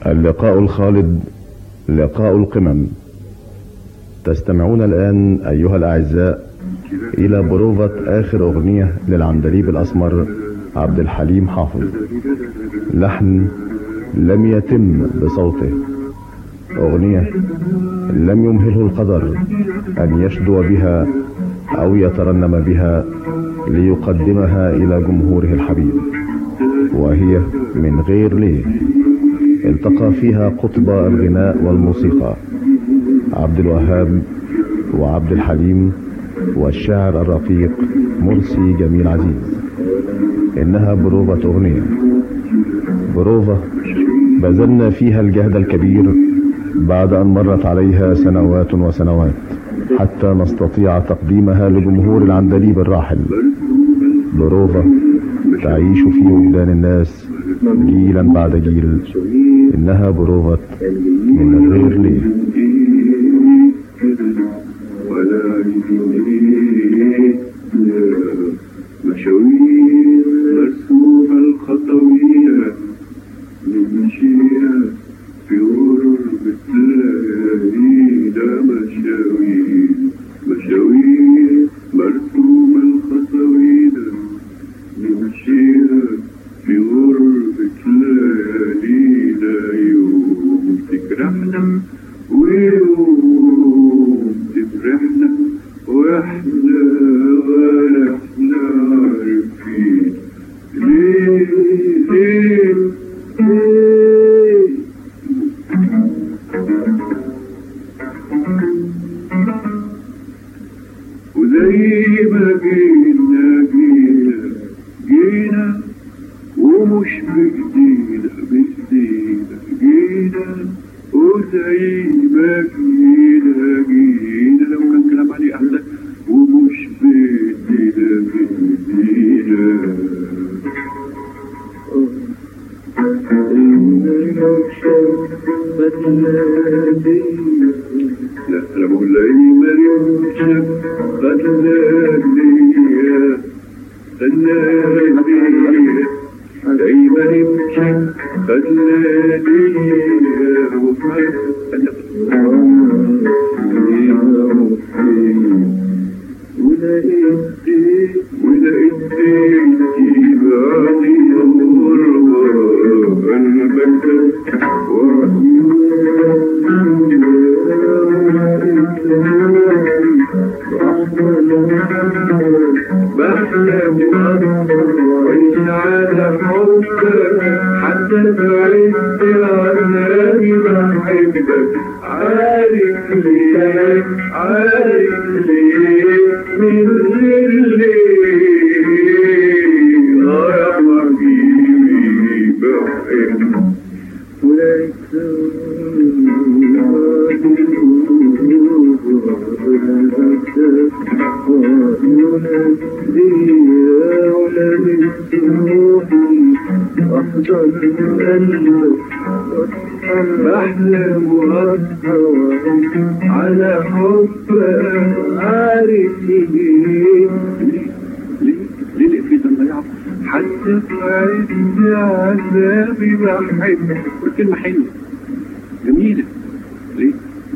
اللقاء الخالد لقاء القمم تستمعون الآن أيها الأعزاء إلى بروفة آخر أغنية للعندليب الأسمر عبد الحليم حافظ لحن لم يتم بصوته أغنية لم يمهله القدر أن يشدو بها أو يترنم بها ليقدمها إلى جمهوره الحبيب وهي من غير ليه التقى فيها قطب الغناء والموسيقى عبد الوهاب وعبد الحليم والشاعر الرقيق مرسي جميل عزيز إنها بروفة أغنية بروفة بذلنا فيها الجهد الكبير بعد أن مرت عليها سنوات وسنوات حتى نستطيع تقديمها لجمهور العندليب الراحل بروفة تعيش في وجدان الناس جيلا بعد جيل إنها بروفة من غير ليه ولا مشاوير مرسومة الخطوية نمشيها في غربة الليالي مشاوير مشاوير مرسومة الخطوية نمشيها في غربة الليالي يوم تجرحنا ويوم تفرحنا واحنا ولا احنا عارفين ليه ليه ليه وزي ما جينا جينا جينا ومش بجديدة بجديدة جينا وزي ما جينا جينا لو كان كلام عليه أحسن ومش بجديدة بجديدة لا أنا بقول لها إيه مريم بدلانية بدلانية دايما امشي بدلانية ولقيت ولقيت بعدي الغربة قلبك بحلم وإن على حبك حتى بعدت عناني بحبك عارف ليه عارف ليه من غير ليه آه يا حبيبي بحبك بحلم واسهر على حبك عارف ليه ليه ليه في ضياع حتى في عز عذابي بحبك كلمة حلوة جميلة ليه؟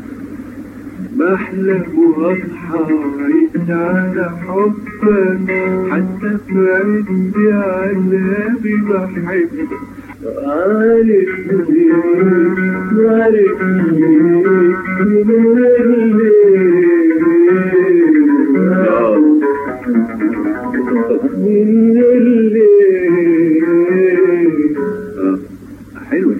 بحلم واصحى عيد على حبك حتى في عز عذابي بحبك عارف ليه عارف ليه من ليه آه، حلوة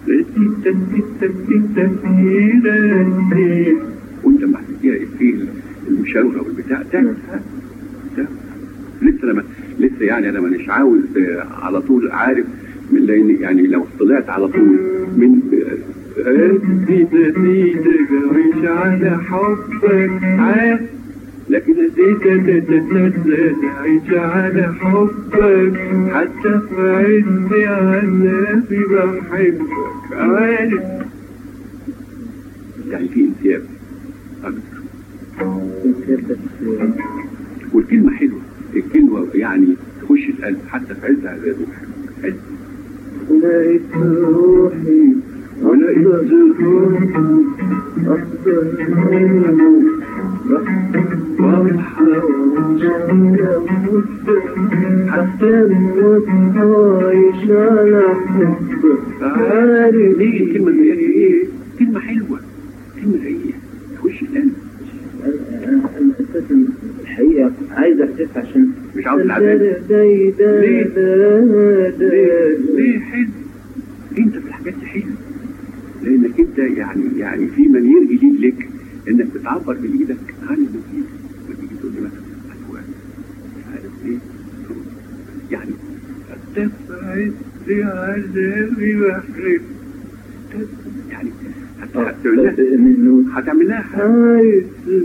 دي وانت ما فيها في المشاورة والبتاع ده ده لسه لما لسه يعني انا مانيش عاوز آه، على طول عارف من لان يعني لو طلعت على طول من نسيت نسيت مش على حبك عارف لكن اديك عيش على حبك حتى في عز عذابي بحبك عارف يعني في انسياب اكتر والكلمة حلوة الكلمة يعني تخش القلب حتى في عز عذابي بحبك حلو لقيت روحي ليه الكلمة دي ايه؟ كلمة حلوة كلمة غية تخش القلب انا اساسا الحقيقه عايز احسس عشان مش عاوز العذاب ليه؟ ليه؟ ليه حلو؟ انت في الحاجات دي حلو لانك انت يعني يعني في منير جديد لك انك بتعبر بايدك عن المفيد وتيجي تقول لي مثلا ايوه مش عارف ايه يعني تفعل بعذابي وحرم يعني هت- هتعمل لها انه هتعمل لها حاجة. عايز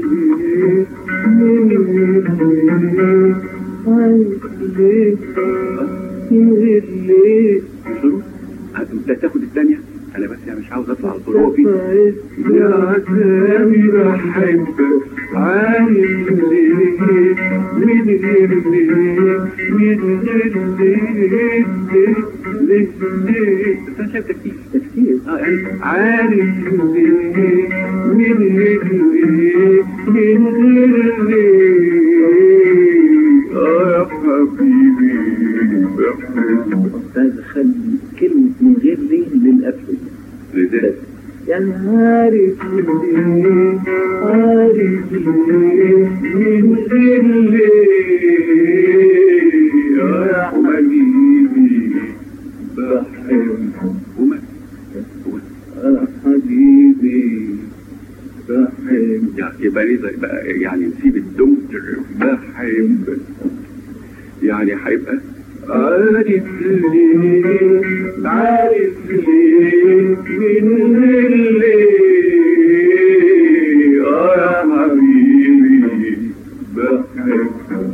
ليه شروط انت تاخد الثانية انا بس يعني مش عاوز اطلع على طول هو في يا عذابي بحبك عايز ليه من غير ليه من غير ليه ليه ليه بس انا شايف تكتيك تفكير اه يعني عارف ليه من غير ليه من غير ليه اه يا حبيبي بحبك عايز اخلي كلمة من غير ليه للقفل لذلك يعني عارف ليه عارف ليه من غير ليه يا حبيبي بحبك وما وما يا حبيبي بحبك يعني يبقى ليه زي- بقى يعني نسيب الدم بحبك يعني هيبقى عارف ليه عارف ليه من غير ليه اه يا حبيبي بحبك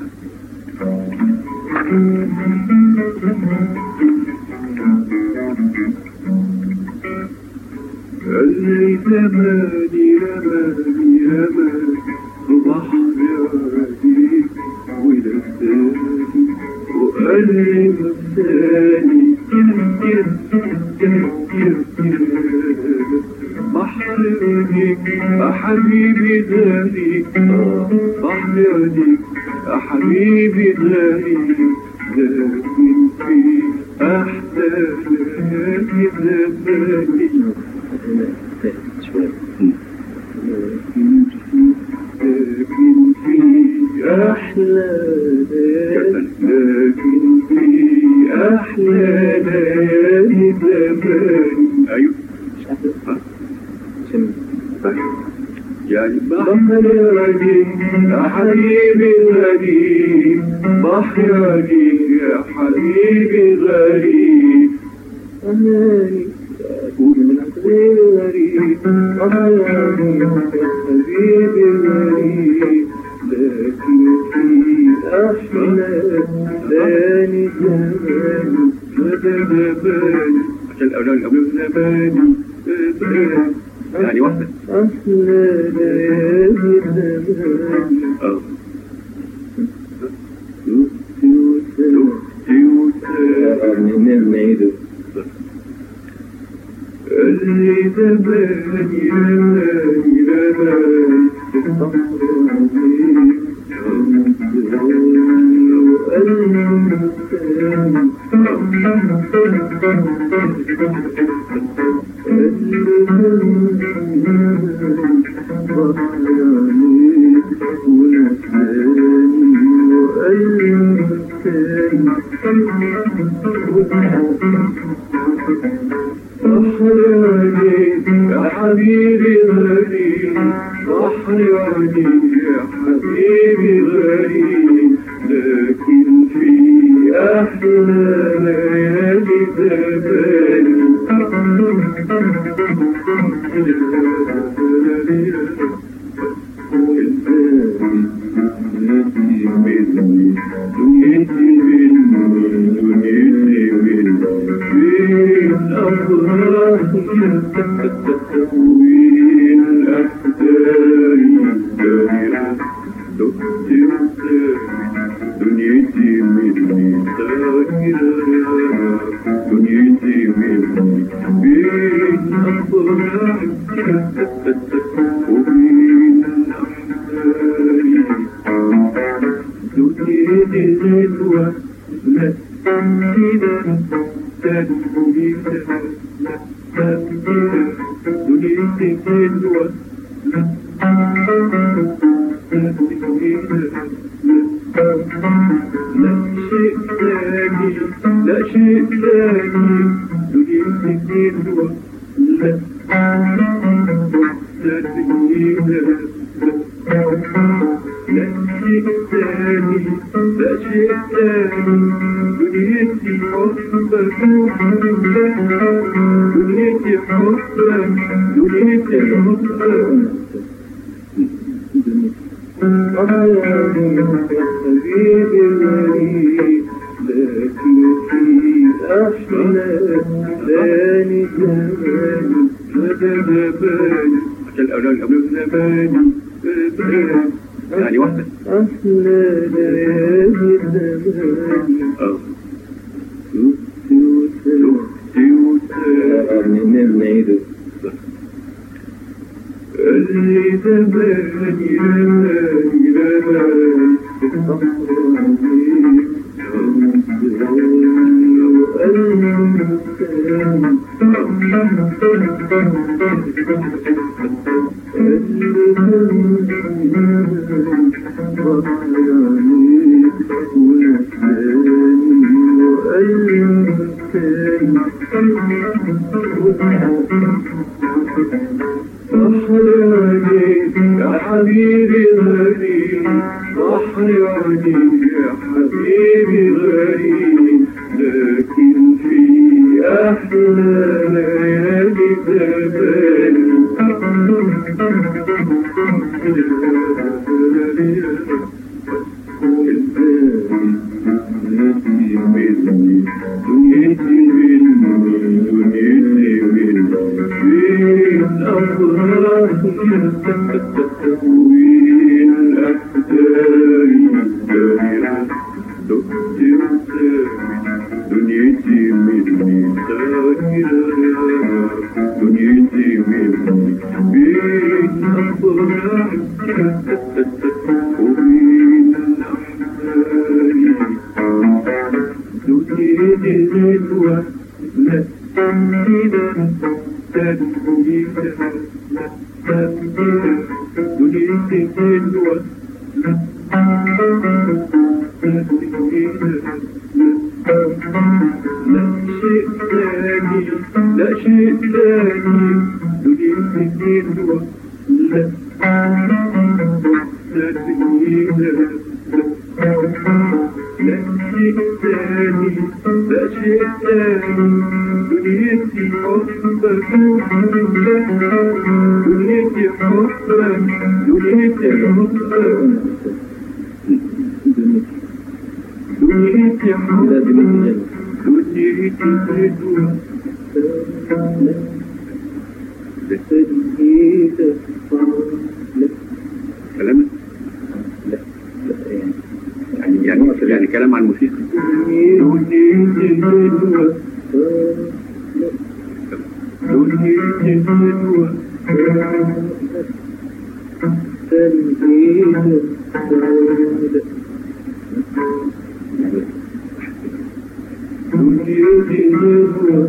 اللي زماني رماني رماني بحر عديك ونساني وقلبي نساني بحر عينيك يا حبيبي غالي بحر عينيك يا حبيبي غالي لكن في أحلى ليالي زماني لكن في أحلى لكن في أحلى ليالي زمان ايوه يعني بقى بحر عليك يا حبيبي غريب بحر عليك يا حبيبي غريب أماني أقول من غير غريب بحر عليك يا حبيبي غريب لكن في أحلى ثاني زمان زمان عشان الاولاد الاولاد زمان زمان يعني واحده أحلى ليالي زمان اه اللي زماني رماني رماني يا حبيبي غريب بحر عينيك يا حبيبي غريب لكن في أحلى ليالي زمان دنيتي مني دنيتي مني فين أفراح وين الأحزان دايرة دنيتي مني دايرة دنيتي مني فين الأفراح وبين الأحزان دنيتي غدوة لا تنسينا تنسينا لا تنسينا دنيتي غدوة لا لا شيء ثاني لا شيء ثاني دنيتي غدوة لا تنسينا لا شيء ثاني لا شيء ثاني دنيتي حبك دنيتي حبك دنيتي حبك حبيبي غريب لكن في أحلامي زماني مدى زماني عشان الأولاد الأولاد زماني زماني يعني واحدة أحلى ليالي زماني اه شفتي وسلمتي وسلمتي اللي زماني رماني رماني يا حبيبي غريب أحياني يا حبيبي غريب لكن في أحلى ليالي زماني دنيتي مني دنيتي مني فين أفراح وين أحزاني دايرة دنيتي دنيتي مني دايرة دنيتي مني فين أفراح وين الأحزان دنيتي غدوة لا تنسينا تنسينا لا تنسينا دنيتي غدوة لا تنسينا لا شيء ثاني لا شيء ثاني دنيتي غدوة لا تنسينا لا شيء ثاني لا شيء ثاني دنيتي حبك دنيتي حبك دنيتي حبك دنيتي حبك دنيتي غدوة كلام يعني يعني يعني كلام عن الموسيقى دنيتي غدوة دنيتي غدوة دنيتي غدوة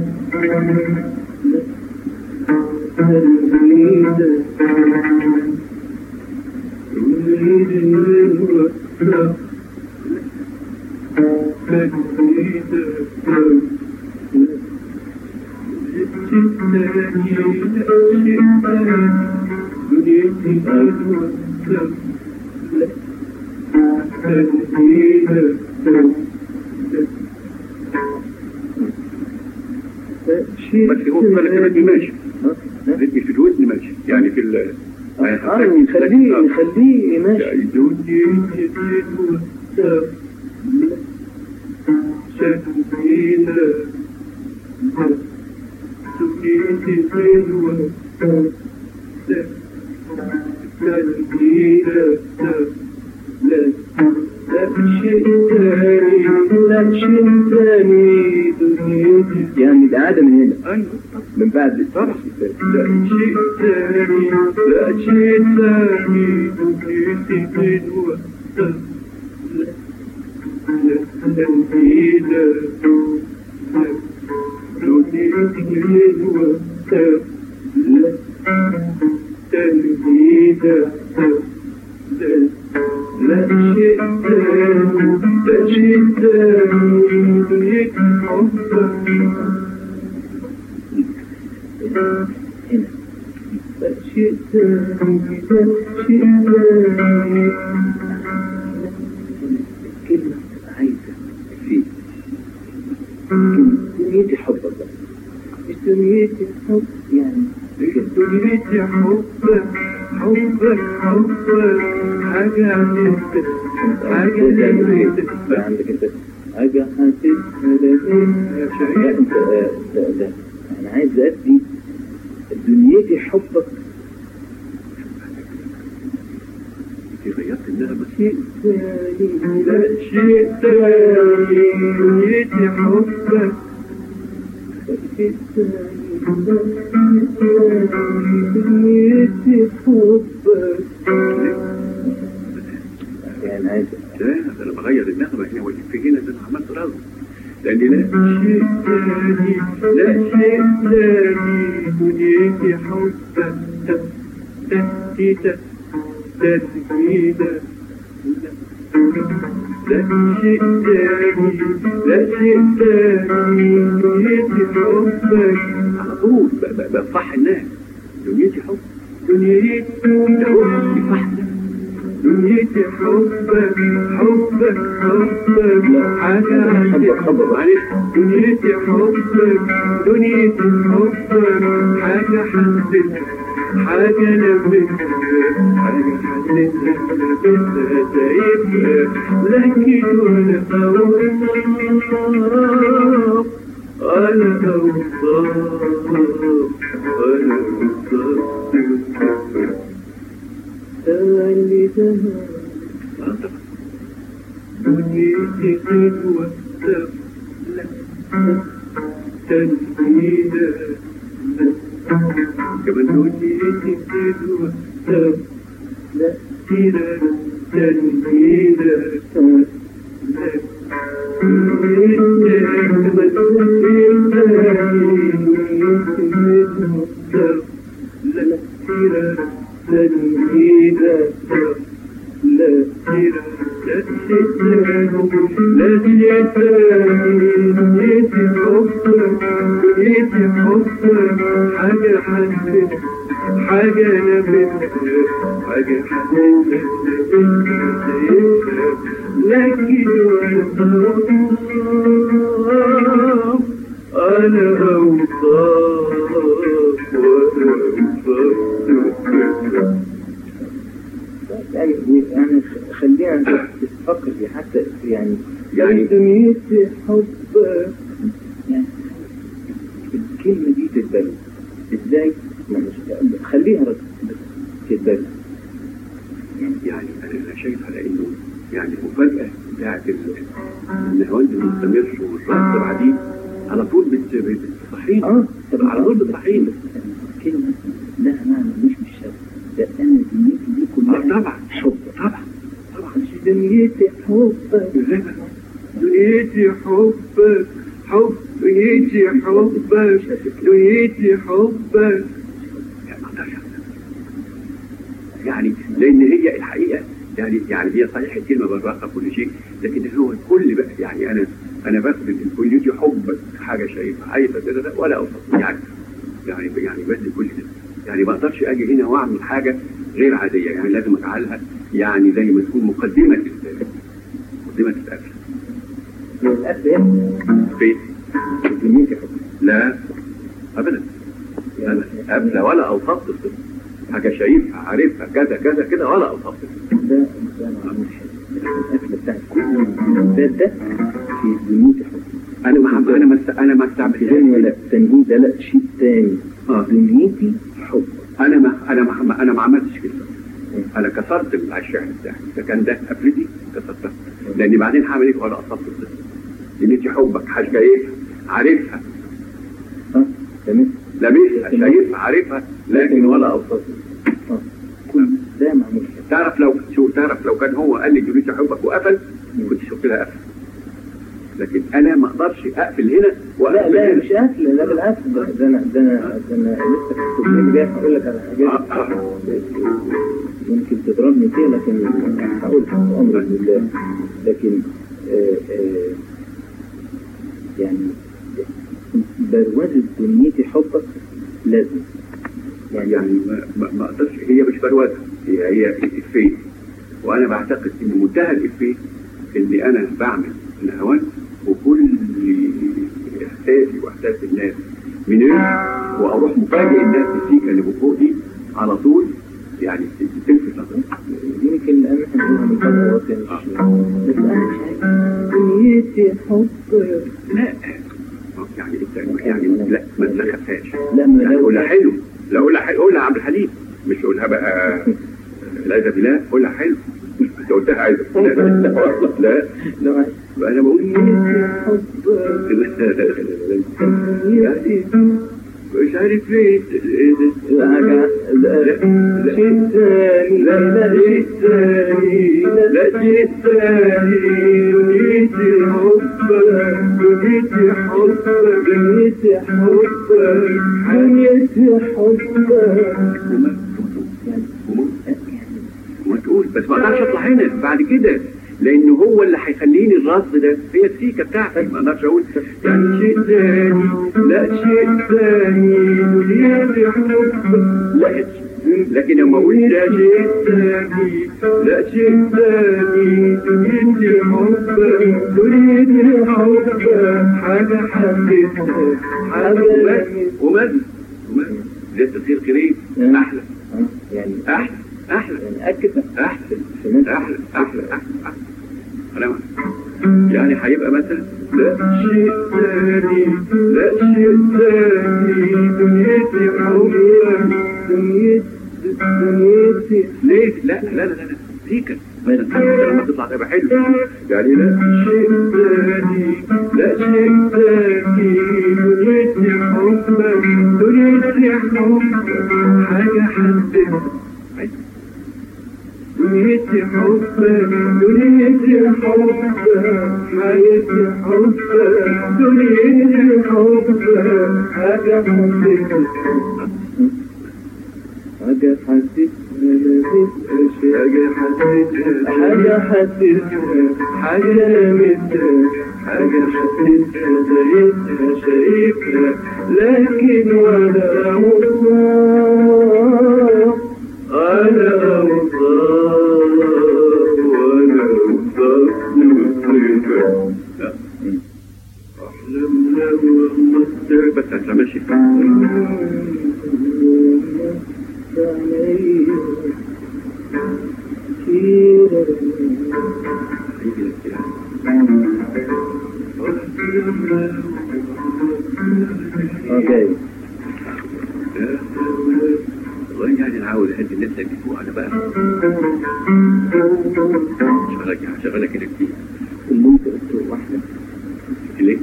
دنيتي غدوة بس هو في الريتم ماشي الريتم في الودن ماشي يعني في ال اه نخليه نخليه ماشي يعني الإعادة من هنا ايوه من بعد طبعا لا شيء ثاني لا شيء ثاني دنيتي حلوة لا لا تنهيدة دنيتي حلوة لا تنهيدة لا لا شيء ثاني لا شيء ثاني دنيتي حبك هنا شيء ثاني شيء ثاني الكلمة عايزة في كلمة دنيتي حبك بس مش دنيتي حب يعني دنيتي حبك حبك حبك حاجة عندك حاجة لقيتك عندك انت حاجة حاسسها لا انت آه، لا لا انا عايز ادي دنيتي حبك انت غيرت النغمة شيء ثاني لا شيء ثاني دنيتي حبك شيء ثاني دنيتي حبك يعني عايز لا ده انا بغير النغمة هنا والإفيه هنا ده انا عملت رغم لأن لا شيء ثاني لا شيء ثاني دنيتي حبك تسديدة تسديدة لا شيء ثاني لا شيء ثاني دنيتي حبك على طول ب- ب- بفح الناس دنيتي حب دنيتي ده هو بيفح دنيتي حبك حبك حبك حاجة عندك خبر معلش دنيتي حبك دنيتي حبك حاجة حسيتها حاجة لمستها حاجة حسيتها لمستها سايبها لكن ولا أوصاف أنا أوصاف أنا أوصاف اللي ذهب دنيتي حلوة لا تنهيدة كمان دنيتي حلوة لا تيرا تنهيدة لا لا تيرا تنهيدة لا تيرا لا دنيتي حبك دنيتي حبك حاجة حسيت حاجة لمستها حاجة حسيت لكن وانا أنا أوصاف وأنا أوصاف يعني يعني خلينا تفكر في حتى يعني يعني دنيتي حبك يعني الكلمة دي تتبنى ازاي؟ ما مش خليها رد بس تتبنى يعني انا أنا شايف على انه يعني المفاجاه بتاعت ال- النهوند المستمر والرقص بعديه على طول بت- بت- بتصحيني اه طب على طول بتصحيني الكلمة لها معنى مش مش شرط ده انا دنيتي دي اه كلها طبعا حب طبعا طبعا مش دنيتي حبك ازاي بقى؟ دنيتي حبك حب دنيتي حبك دنيتي حبك يعني ما اقدرش أعمل. يعني لان هي الحقيقه يعني يعني هي صحيح الكلمه بالراحه كل شيء لكن هو الكل بقى يعني انا انا باخد الكليتي حبك حاجه شايفها عايزه كده ده ولا اوصف يعني يعني يعني بدي كل ده يعني ما اقدرش اجي هنا واعمل حاجه غير عاديه يعني لازم اجعلها يعني زي ما تكون مقدمه ال- مقدمه الاكل الأب يعني فين؟ دنيتي حب لا ابدا انا ابدا ولا اوصفت الصفة. حاجه شايفها عارفها كذا كذا كده ولا اوصفت الصفة. ده ده معمول حلو الأكل بتاع كل ده ده في دنيتي حب انا ما انا ما است- انا ما تاني استعملتهاش ولا تنهيد ده لا شيء تاني اه دنيتي حب انا ما انا ما انا ما عملتش كده انا كسرت الشعر بتاعي اذا كان ده قفلتي كسرتها لاني بعدين هعمل ايه ولا قصرت الصفة. ان انت حبك حاجه ايه عارفها اه تمام لابسها شايفها عارفها لكن ولا أوصاف كل ده معمول كده تعرف لو شو تعرف لو كان هو قال لي جريت احبك وقفل كنت شفت لها قفل لكن انا ما اقدرش اقفل هنا لا واقفل لا هنا مش قافل لا بالعكس ده ده انا ده انا ده انا لسه في التمرين جاي هقول لك على حاجات آه، آه. يمكن تضربني فيها لكن هقول امر لله لكن آه، آه، يعني بروزة دنيتي حبك لازم يعني يعني ما- ما ما اقدرش هي مش بروزه هي هي افيه وانا بعتقد ان منتهى الافيه اني انا بعمل نهوان وكل احساسي واحساس الناس من ايه واروح مفاجئ الناس بالسيكه اللي فوق دي على طول يعني تلفت نظري يمكن لان احنا بنقولها من فتره بس مش بس انا مش عارف دنيتي حبك لا يعني انت يعني لا ما تسخفهاش لا ما يعني لو قولها حلو لا قولها حلو قولها عبد الحليم مش قولها بقى العياذ بالله قولها حلو انت قلتها عايز لا لو عايز بقى انا بقول دنيتي مش عارف ايه حاجه شيء ثاني لا لا شيء ثاني لا شيء ثاني دنيتي حبك دنيتي حبك دنيتي حبك دنيتي حبك وما تقول بس ما اقدرش اطلع هنا بعد كده لان هو اللي هيخليني الرصد ده هي السيكه بتاعتي ما اقدرش اقول يعني شيء ثاني لا شيء ثاني دنيتي حبك لا لكن لما اقول لا ده شيء ثاني لا شيء ثاني دنيتي حبك دنيتي حبك حاجة حبيتها حاجة لمستها. ومد ومد لسه تصير قريب احلى آه، يعني احلى احلى يعني اكد احلى سمعت احلى احلى احلى احلى أنا- يعني هيبقى مثلا لا شيء ثاني لا شيء ثاني دنيتي حبك دنيتي دنيتي ليه لا لا لا لا لا سيكا مثلا لما تطلع تبقى حلو يعني لا شيء ثاني لا شيء ثاني دنيتي حبك دنيتي حبك حاجة حبيتها دنيتي حبك دنيتي حبك حياتي حبك دنيتي حبك حاجة حبيتها حاجه حسيت حاجة حسيتها حاجة حسيتها حاجة لمستها حاجة حسيتها زيتها شايفها لكن ولا أوصاف أنا أوصاف ولا أوصاف نوصفها أحلم لو مصر بس انت ماشي هيجي لك يعني. اوكي والله يعني انا عاوز اهدي الناس اللي فوق انا بقى شغلك شغلك كده كتير اللي انت قلته واحده ليه؟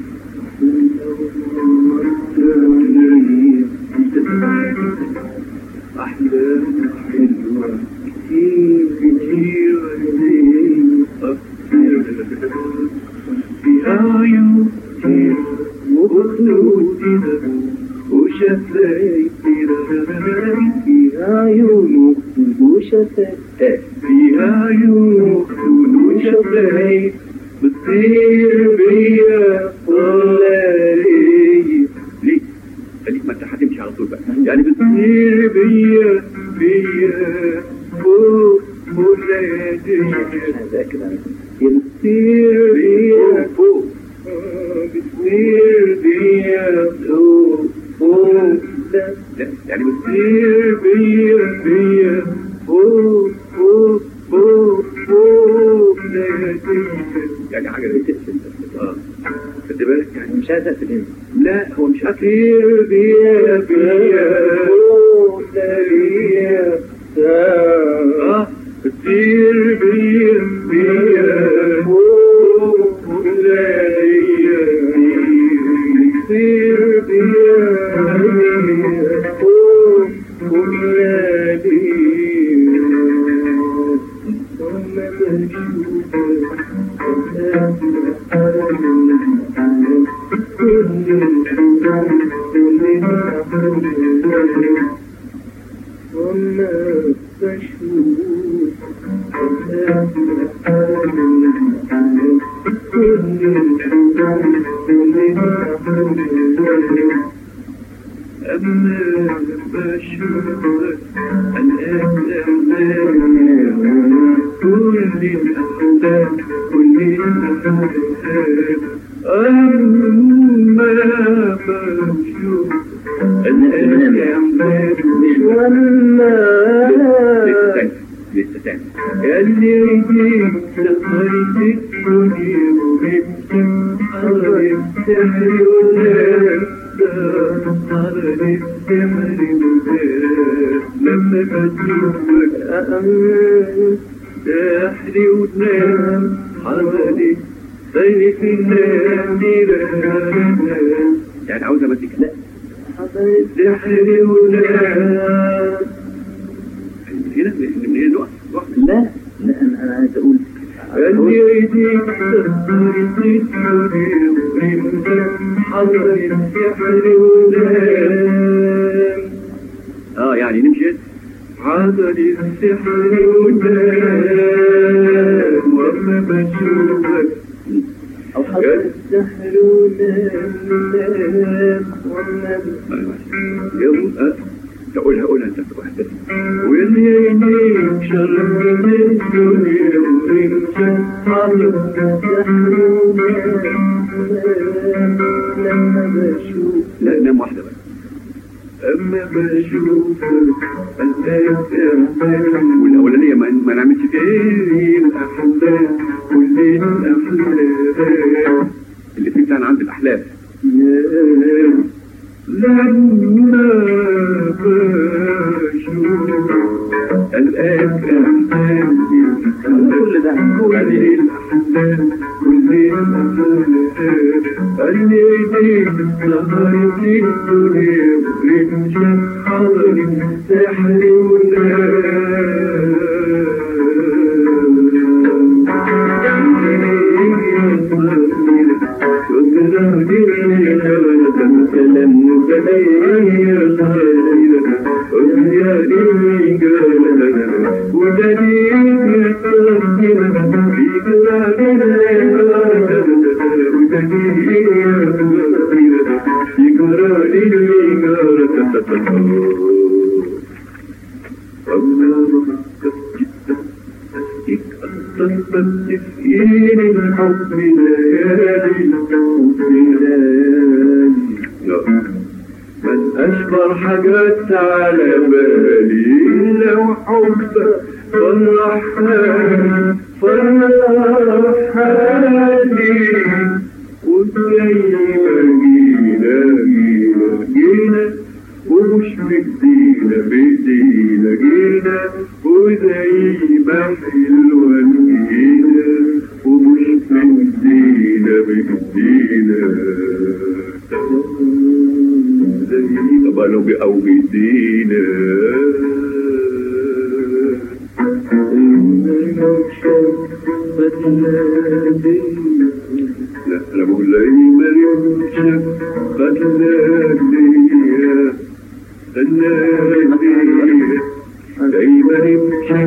أحلام حلوة كتير كتير كتير فيها عيون كتير وخطوط كده وشفايف كده فيها عيون وشفايف فيها عيون وشفايف بتطير بيا ولا ليه ليه؟ خليك ما انت هتمشي على طول بقى يعني بت... بتطير بيا بيا فوق ولادي مش عايز اكد على بتطير بيا فوق بتطير بيا فوق فوق لا يعني بت... بتطير بيا بيا فوق فوق فوق فوق ولادي يعني حاجه زي كده اه خد بالك يعني مش عايز اقفل هنا لا هو مش قتل بتطير بيا بيا فوق بيا اه بتطير بيا بيا فوق بيا بتطير بيا بشوفك الأحلام كل الأحلام كل الأحلام أما بشوف الأحلام لسه تاني لسه تاني اللي يجيك سهرت الدنيا وانت حرم سحر ونار حرم سحر ونار لما بشوفك سحر ونار حرم طير في النار يعني عاوز امسك لا سحر ونار من هنا من هنا نقف نقف لا لا انا انا عايز اقول اللي يديك سهرت الدنيا وانت حرم سحر ونار اه يعني نمشي حضر السحر ونام وما بشوفك او حتى السحر ونام يوم اه تقولها قولها انت واحدة واللي يديك شرم الدنيا وانت حضر السحر ونام لما بشوفك لا نام واحدة بقى أما بشوفك أنت أحلام والاولانية ما, ما نعملش فيها كل الأحلام كل الأحلام اللي فيه بتاعنا عند الاحلام لما بشوف الأحلام كل ده كل الأحلام كل الأحلام اللي يديك سهرت الدنيا ورمشت حضر سحر تسئيل الحب ليالي الحب ليالي من أشبر حاجات على بالي لو حبك فرح حالي فرح حالي وزي ما جينا جينا جينا ومش بدينا بدينا جينا وزي ما حلوة جينا ومش بدينا بدينا زي طبعا أو بدينا لا أنا بقول لي مريم خلاني خلاني دايما يمشي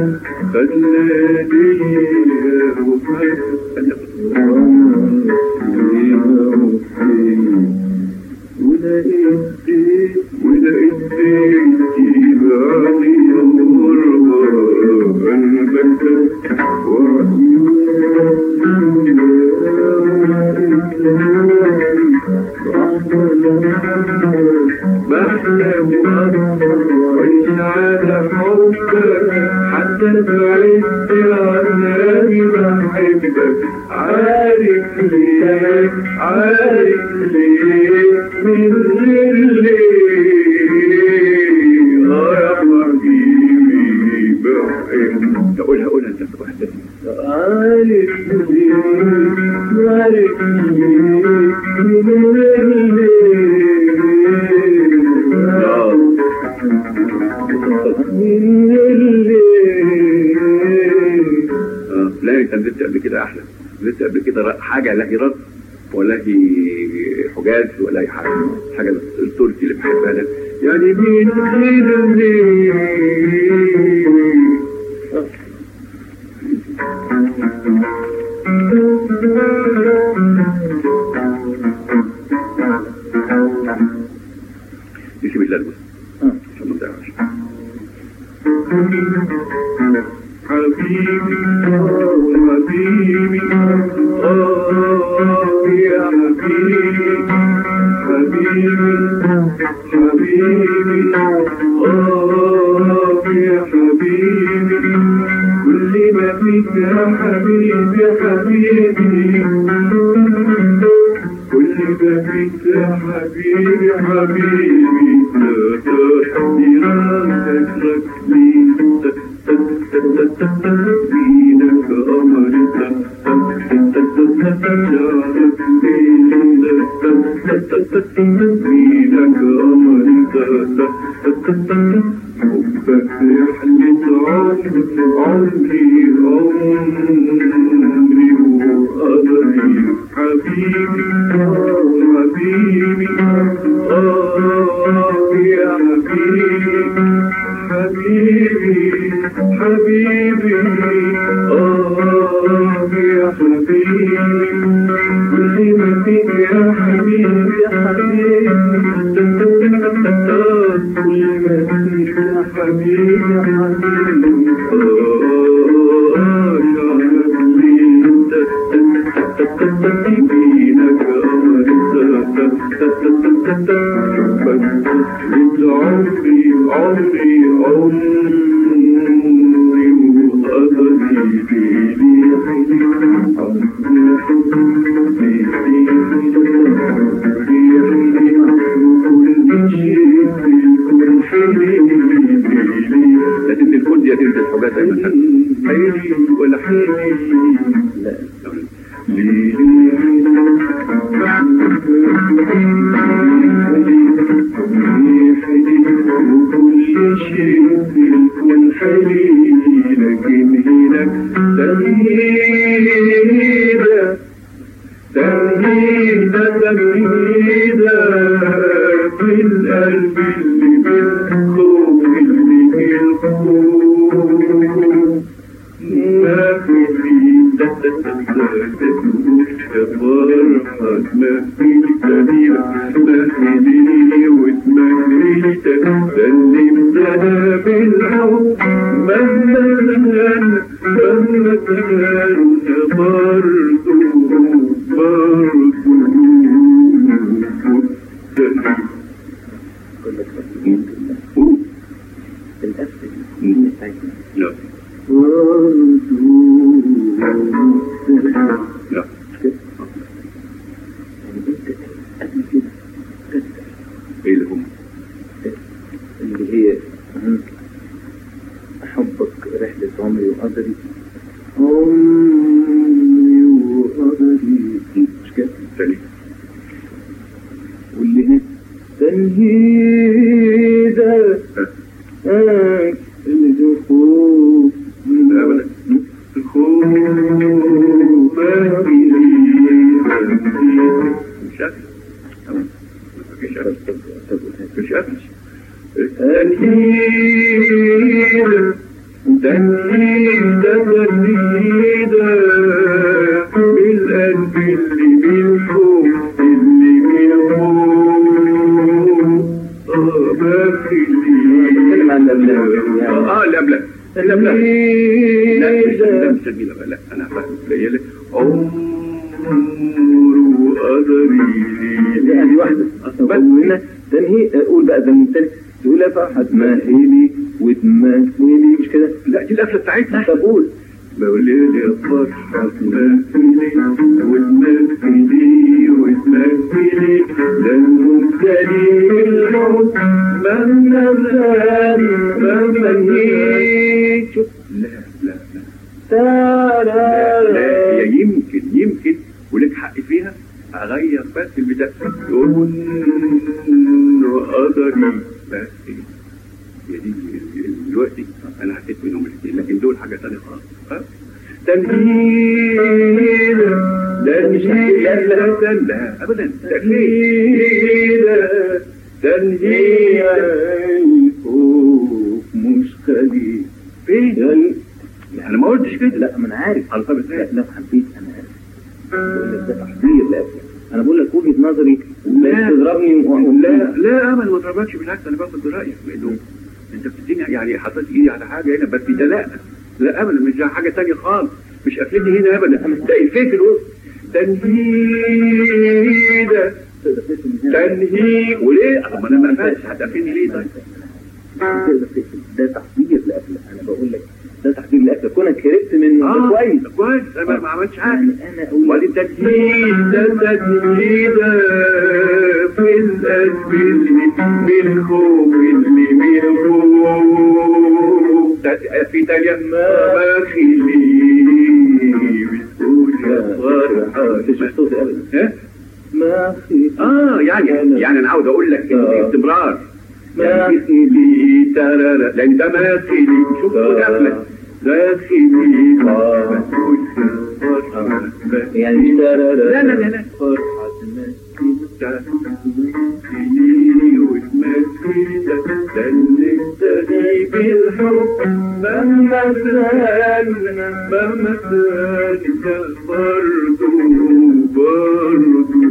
بحلم وإن على حبك حتى بعدت عناني بحبك عارف ليه عارف ليه من غير ليه آه يا حبيبي بحبك تقولها قولها انت واحدة عارف ليه عارف ليه من غير ليه اه من غير ليه اه لا انت نزلت قبل كده احلى نزلت قبل كده ر- حاجة لا هي رد ولا هي حجاز ولا هي حاجة حاجة التركي اللي بحبها انا يعني من غير ليه بسم الله الرحمن آه. عشان ما تضيعش حبيبي حبيبي آه يا حبيبي حبيبي حبيبي آه يا حبيبي كل ما فيك يا حبيبي حبيبي كل ما فيك يا حبيبي حبيبي إرادتك لي بينك أمرك بينك أمرك حبك رحلة عمري عمري عمري وقدري حبيبي حبيبي آه يا حبيبي حبيبي حبيبي آه يا حبيبي كل ما فيك يا حبيبي يا حبيبي كل ما فيك يا حبيبي يا حبيبي آه يا حبيبي بينك أمرك عمري عمري عمري وأبدي لي لا تنسى الكود يا تنسى الحاجات يا مثلا حيلي ولا حيلي لا وكل شيء يكون حليل لكن هناك تمهيدة تمهيدة تمهيدة في القلب اللي بالخوف اللي بالخوف ما في فرحك ما في كبير ما في ليلي وتمنيتك سلمتها بالحب مهما كان مهما كان برضو برضو كل التفكير بالأسف الدين بتاعتنا لا لا ايه اللي هم اللي هي أحبك رحلة عمري وقدري عمري وقدري مش كده تاني واللي هي تنهيدة آه، الدخول لا ولا الخوف مش قادر تمام مفيش قادر طب طب مش قادر تنهيدة تنهيدة تنهيدة بالقلب اللي بالخوف اللي بالخوف آه ما في بتكلم عن الأبناء. اه الأبلة الأبلة لا مش لا مش جميلة بقى لا أنا فاهم قليلة عمر وقدري دي هذه واحدة بس. هنا تنهي قول بقى ده من تاني تقول يا فرحة تمهلي وتمهلي مش كده لا دي القفلة بتاعتنا طب قول بقول يا فرحة تمثلي وتمثلي وتمثلي للمبتلي بالحب مهما كان مهما هي شوف لا لا لا لا لا هي يمكن يمكن ولك حق فيها اغير بس البتاع تقول قدري بس هي دي دلوقتي انا حسيت منهم الاثنين لكن دول حاجه ثانيه خالص ها؟ تنهيد لا مش لا لا لا لا ابدا تنهيد تنهيد الخوف مش خليل فين؟ انا ما قلتش كده لا ما انا عارف على طب لا ازاي؟ لو حبيت انا عارف بقول لك ده تحضير لأبناء انا بقول لك وجهة نظري لا. لا تضربني و... لا لا ابدا ما تضربكش بالعكس انا باخد برايك لانه انت بتديني يعني حطيت ايدي على حاجه هنا بس ده لا لا ابدا مش ده حاجه ثانيه خالص مش قافلني هنا ابدا ده ايه في الوسط تنهيده تنهيد وليه؟ طب ما انا ما قفلتش هتقفلني ليه طيب؟ تقدر تقفل. ده تحضير لقفله انا بقول لك ده تحضير لقفله كونك هربت منه ده كويس كويس انا ما عملتش حاجه يعني انا اقول وادي التنهيد ده تنهيد في القلب اللي بالخوف اللي بالخوف ده- في تانية ما خلي بتقول يا فرحة مش صوتي ابدا ها؟ ما في اه يعني يعني انا عاوز اقول لك آه. استمرار ما داخلي ترى لان ده مداخلي شوف آه. داخلك داخلي آه. آه. يعني مش لا لا لا لا لا لا. فرحة داخلي وتمثل دلتني بالحب مهما زال مهما زال ده برضو برضو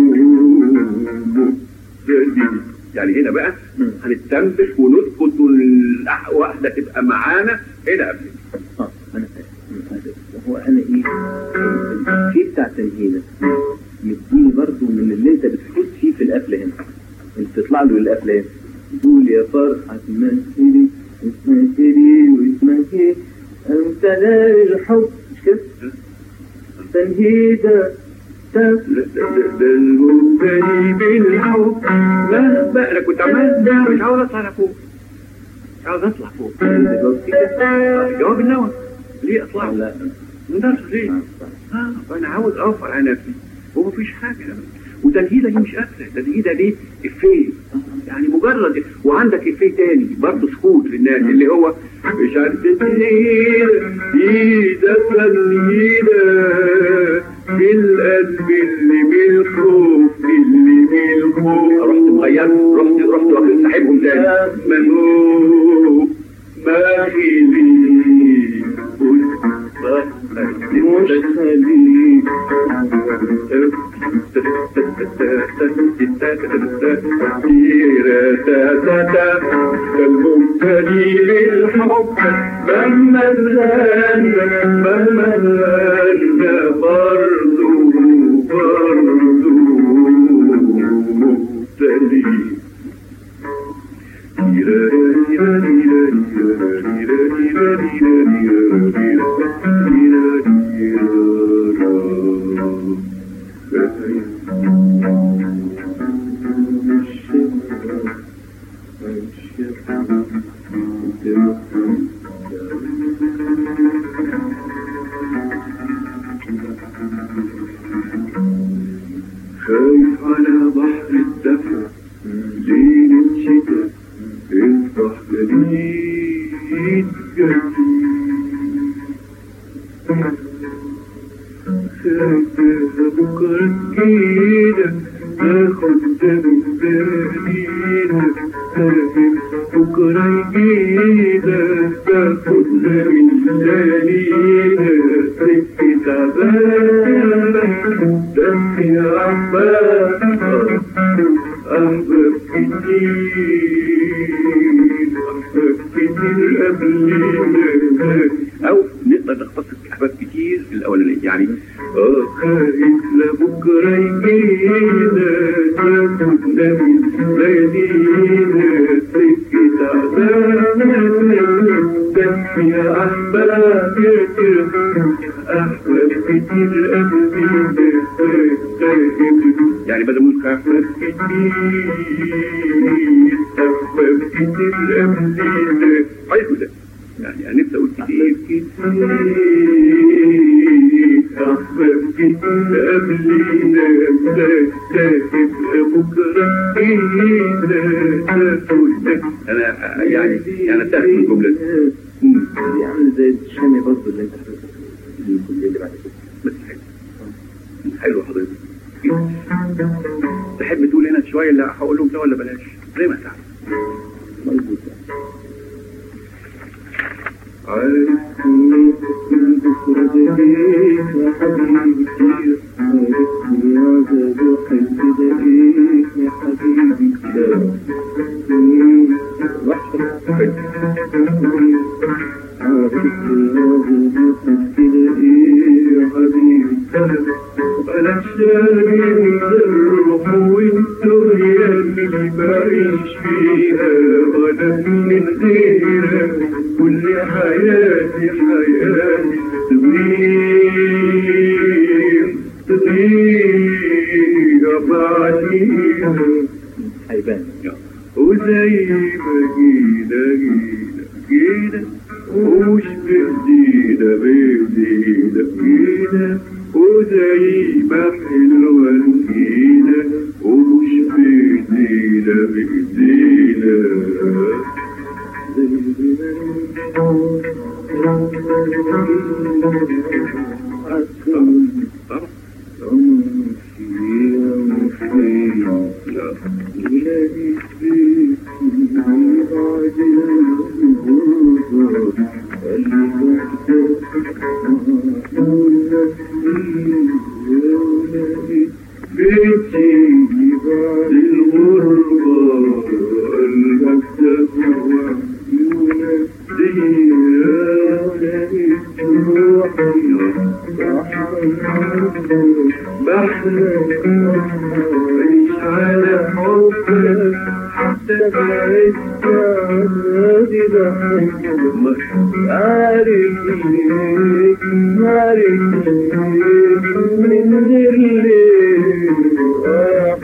مبتدئ يعني هنا بقى مم. هنستنبش ونسكت والأح- واحدة تبقى معانا هنا قبل اه انا فاهم هو انا ايه الشيء بتاع التنهيده مديني برضو من اللي انت بتفوت فيه في القفله هنا انت تطلع له القفله هنا تقول يا فرحة تمثلي وتمثلي وتمثلي انت لا الحب مش كده تنهيده تف- ده المبتدئ بالحب مهما انا كنت عمال مش عاوز اطلع لفوق مش عاوز اطلع فوق جواب النوى ليه اطلع لا من درس ليه اه فانا عاوز اوفر على نفسي ومفيش حاجه وتنهيده دي مش قافله تنهيده دي افيه يعني مجرد وعندك افيه تاني برضه سكوت للناس اللي هو مش عارف تنهيده ايده تنهيده بالقلب اللي بالخوف اللي بالخوف رحت مغير رحت رحت واخد صاحبهم تاني منوب ما خلي مش خليك المبتلي بالحب مهما زال مهما زال برضو برضو مبتلي خايف على بحر الدفع ليلة شتاء افتح جديد جديد خايف بكرة تجيلك تاخد دم بالينا خايف بكرة يجيلك تاخد دم بالينا سكة تعبانة دم يا عباس أحباب كتير أحباب كتير قبلنا أو نقدر نختصر أحباب كتير الأولانية يعني آه خايف لبكرة يجينا تاخدنا من ليالينا سكة تعبانة دم يا أحباب كتير أحباب كتير قبلنا يعني بدل ما نقول أحباب كتير أحباب كتير قبلنا حلو ده يعني أنا نفسي أقول كتير كتير أحباب كتير قبلنا تاخد بكرة إينا تاخد أنا يعني يعني أتاخد من الجملة دي مم. دي عامله زي الشامي برضه اللي انت حضرتك الكليه اللي بعد كده بس حلو حلو حضرتك تحب تقول هنا شوية اللي هقول لهم ده ولا بلاش زي ما تعرف مظبوط يعني عارف إني من بكرة دقيق يا حبيبي كتير عارف إني عذاب الحب دقيق يا حبيبي كتير وحشه أنا شايف الروح والدنيا اللي بعيش فيها وأنا من غيرك كل حياتي حياتي تغير تغير بعديها هيبان وزي ما جينا جينا جينا ومش بإيدينا بإيدينا جينا وزي ما حلوة جينا ومش بإيدينا بإيدينا بيتي الغربة المكتب بحلم مش على حبك حتى بعدت عادي بحبك عارف ليك عارف ليك من غير ليه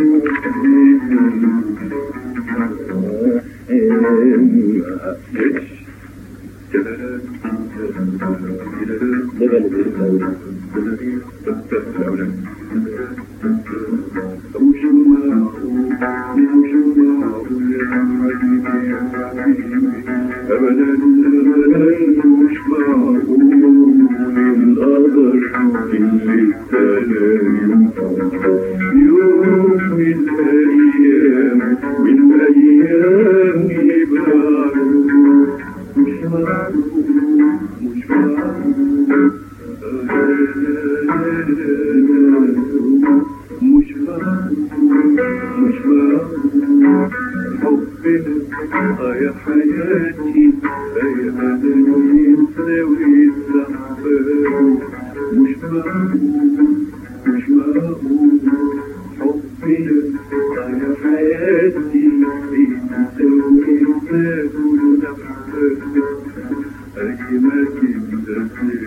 ده بقى اللي بيقول أبدا مش معقول القدر اللي ابتلى يوم من الأيام من الأيام يبقى مش معقول مش معقول مش معقول مش معقول حبنا آه يا حياتي يا بدني يساوي الزحفان مش معقول مش معقول حبنا آه يا حياتي يساوي الزحفان أي ما تبدأ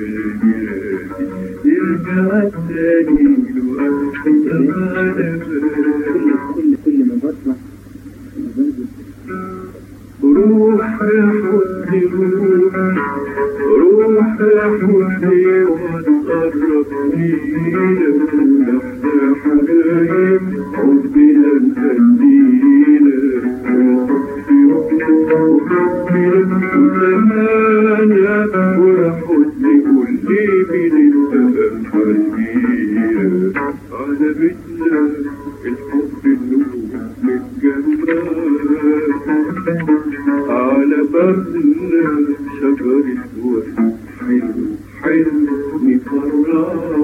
يرجع تاني لو أنا كل كل ما بطلع روح يا حسني روح روح يا حسني وتقرب لينا احنا حبايب حبنا مخلينا زمانا ويا حسني قول لي مين انت حبيبي على بيتنا الحب النور من جنبك على بابنا شجر الورد حلو حلو مفرح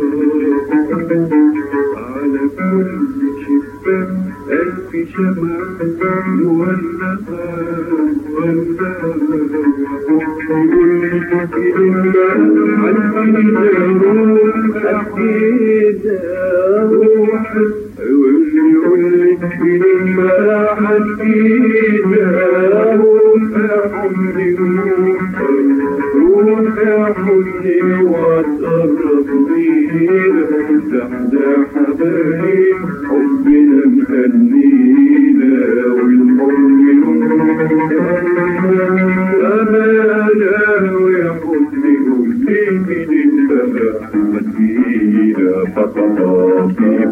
على كل شباك ألف شمعة مولعة مولعة يقول لي كلمة عالحيدة روح أحيدة روح يقول لي يقول لي كلمة عالحيدة روح أحيدة روح يا حسني واتقرب لينا تحت حبايب حبنا مهنينا والحب أمانة ويا حسني قولي من السماء مدينة فقط في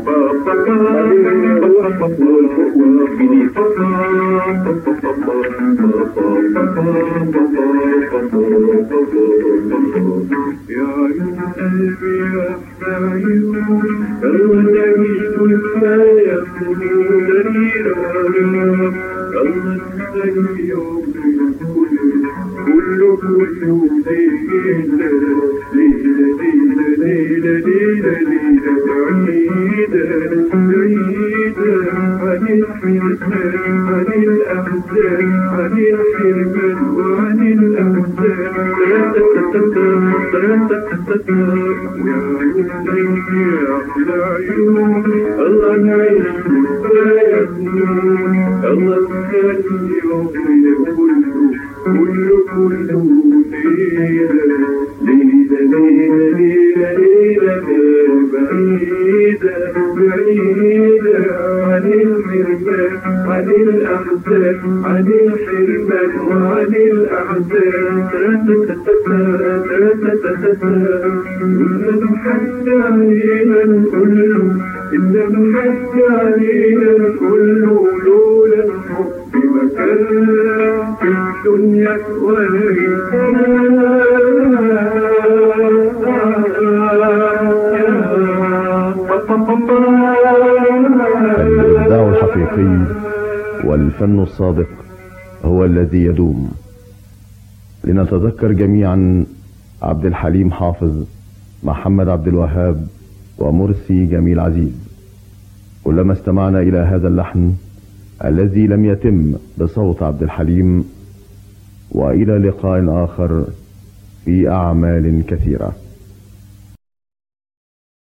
يا قلبي يا حبايب النبي كل ما يكون دليلا الله يسلم يوم كل كل ليلة ليلة ليلة ليلة ليلة ليلة بعيدة بعيدة عن الحرمان عن الأحزان عن الحرمان يا عيوني يا أحلى عيون الله نعيش ويكون الله نخلي يومنا كله كله كله ليلة ليلة ليلة ليلة ليلة بعيدة بعيدة عن الحرمان عن الأحزان عن الحرمان وعن الأحزان إنما حتى علينا الكل إنما حتى علينا الكل لولا الحب مكان في الدنيا الإبداع الحقيقي والفن الصادق هو الذي يدوم لنتذكر جميعا عبد الحليم حافظ محمد عبد الوهاب ومرسي جميل عزيز كلما استمعنا إلى هذا اللحن الذي لم يتم بصوت عبد الحليم وإلى لقاء آخر في أعمال كثيرة